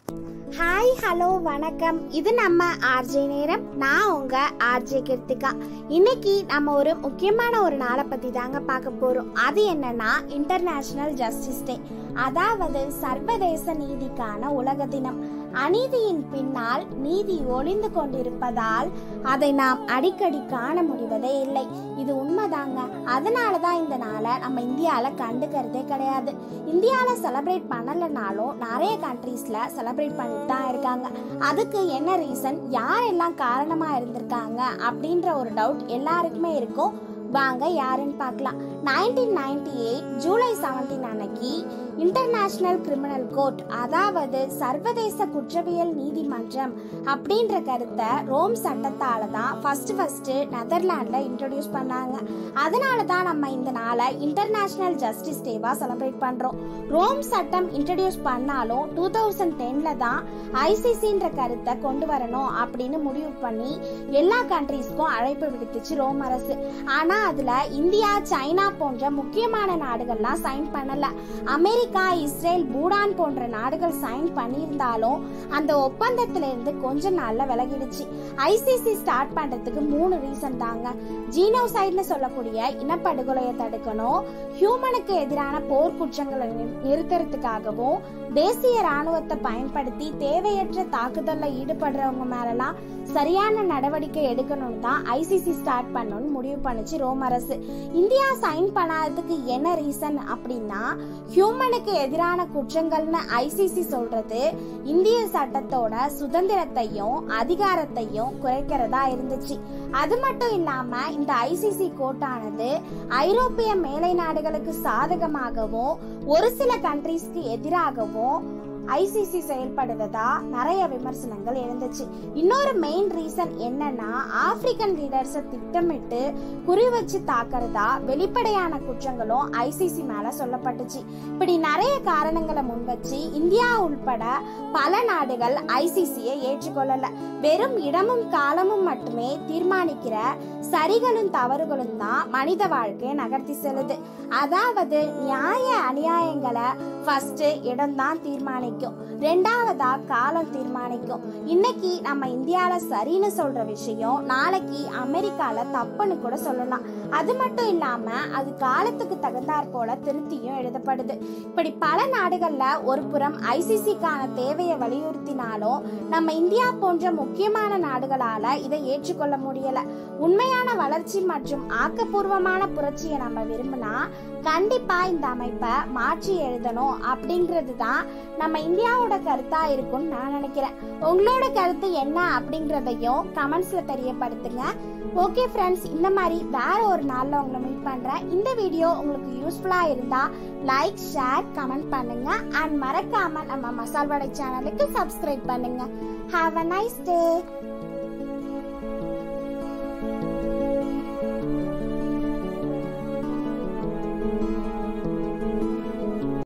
hi hello வணக்கம் இது நம்ம ஆர்ஜே நேரம் நான் உங்க ஆர்ஜே கிருத்திகா இன்னைக்கு நம்ம ஒரு முக்கியமான ஒரு நாளை பத்தி தாங்க பார்க்க போறோம் அது என்னன்னா இன்டர்நேஷனல் ஜஸ்டிஸ் டே அதாவது சர்வதேச நீதிக்கான உலக தினம் அநீதியின் பின்னால் நீதி ஒளிந்து கொண்டிருப்பதால் அதை நாம் அடிக்கடி காண முடிவதே இல்லை இது உண்மைதாங்க அதனால தான் இந்த நாளை நம்ம இந்தியாவில் கண்டுக்கிறதே கிடையாது இந்தியாவில் செலிப்ரேட் பண்ணலைனாலும் நிறைய கண்ட்ரீஸில் செலிப்ரேட் பண்ணிட்டு தான் இருக்காங்க அதுக்கு என்ன ரீசன் யாரெல்லாம் காரணமாக இருந்திருக்காங்க அப்படின்ற ஒரு டவுட் எல்லாருக்குமே இருக்கும் வாங்க யாருன்னு பார்க்கலாம் nineteen ninety eight July seventeen அன்னைக்கு இன்டர்நேஷனல் கிரிமினல் கோர்ட் அதாவது சர்வதேச குற்றவியல் நீதிமன்றம் அப்படின்ற கருத்தை ரோம் சட்டத்தால தான் ஃபர்ஸ்ட் ஃபர்ஸ்ட் நெதர்லாண்டில் இன்ட்ரடியூஸ் பண்ணாங்க அதனால தான் நம்ம இந்த நாளை இன்டர்நேஷனல் ஜஸ்டிஸ் டேவா செலிப்ரேட் பண்றோம் ரோம் சட்டம் இன்ட்ரடியூஸ் பண்ணாலும் டூ தௌசண்ட் டென்ல தான் ஐசிசின்ற கருத்தை கொண்டு வரணும் அப்படின்னு முடிவு பண்ணி எல்லா கண்ட்ரீஸ்க்கும் அழைப்பு விடுத்துச்சு ரோம் அரசு ஆனா அதுல இந்தியா சைனா போன்ற முக்கியமான நாடுகள்லாம் சைன் பண்ணல அமெரிக்கா இஸ்ரேல் பூடான் போன்ற நாடுகள் சைன் பண்ணியிருந்தாலும் அந்த ஒப்பந்தத்துல இருந்து கொஞ்ச நாள்ல விலகிடுச்சு ஐசிசி ஸ்டார்ட் பண்றதுக்கு மூணு ரீசன் தாங்க ஜீனோசைட்னு சொல்லக்கூடிய இனப்படுகொலையை தடுக்கணும் ஹியூமனுக்கு எதிரான போர் குற்றங்களை நிறு- நிறுத்துறதுக்காகவும் தேசிய ராணுவத்தை பயன்படுத்தி தேவையற்ற தாக்குதல்ல ஈடுபடுறவங்க மேலலாம் சரியான நடவடிக்கை எடுக்கணும்னு தான் ஐசிசி ஸ்டார்ட் பண்ணணும்னு முடிவு பண்ணுச்சு ரோம் அரசு இந்தியா சைன் பண்ணாததுக்கு என்ன ரீசன் அப்படின்னா ஹியூமனுக்கு எதிரான குற்றங்கள்னு ஐசிசி சொல்றது இந்திய சட்டத்தோட சுதந்திரத்தையும் அதிகாரத்தையும் குறைக்கிறதா இருந்துச்சு அது மட்டும் இல்லாம இந்த ஐசிசி கோர்ட்டானது ஐரோப்பிய மேலை நாடுகளுக்கு சாதகமாகவும் ஒரு சில கண்ட்ரீஸ்க்கு எதிராகவும் ஐசிசி செயல்படுவதா நிறைய விமர்சனங்கள் எழுந்துச்சு இன்னொரு மெயின் ரீசன் என்னன்னா ஆப்பிரிக்கன் லீடர்ஸை திட்டமிட்டு குறி வச்சு தாக்குறதா வெளிப்படையான குற்றங்களும் ஐசிசி மேல சொல்லப்பட்டுச்சு இப்படி நிறைய காரணங்களை முன்வச்சு இந்தியா உள்பட பல நாடுகள் ஐசிசியை ஏற்றுக்கொள்ளல வெறும் இடமும் காலமும் மட்டுமே தீர்மானிக்கிற சரிகளும் தவறுகளும் தான் மனித வாழ்க்கையை நகர்த்தி செல்லுது அதாவது நியாய அநியாயங்களை ஃபர்ஸ்ட் இடம் தான் தீர்மானிக்கும் ரெண்டாவதா காலம் தீர்மானிக்கும் இன்னைக்கு நம்ம இந்தியால சரின்னு சொல்ற விஷயம் நாளைக்கு அமெரிக்கால தப்புன்னு கூட சொல்லலாம் அது மட்டும் இல்லாம அது காலத்துக்கு தகுந்தாற் போல திருத்தியும் எழுதப்படுது இப்படி பல நாடுகள்ல ஒரு புறம் ஐசிசிக்கான தேவையை வலியுறுத்தினாலும் நம்ம இந்தியா போன்ற முக்கியமான நாடுகளால இதை ஏற்றுக்கொள்ள முடியல உண்மையான வளர்ச்சி மற்றும் ஆக்கப்பூர்வமான புரட்சியை நம்ம விரும்பினா கண்டிப்பா இந்த அமைப்பை மாற்றி எழுதணும் அப்படிங்கிறது தான் நம்ம இந்தியாவோட கருத்தா இருக்கும்னு நான் நினைக்கிறேன் உங்களோட கருத்து என்ன அப்படிங்கிறதையும் கமெண்ட்ஸ்ல தெரியப்படுத்துங்க ஓகே ஃப்ரெண்ட்ஸ் இந்த மாதிரி வேற ஒரு நாள்ல உங்களை மீட் பண்றேன் இந்த வீடியோ உங்களுக்கு யூஸ்ஃபுல்லா இருந்தா லைக் ஷேர் கமெண்ட் பண்ணுங்க அண்ட் மறக்காம நம்ம மசால் வடை சேனலுக்கு சப்ஸ்கிரைப் பண்ணுங்க ஹாவ் அ நைஸ் டே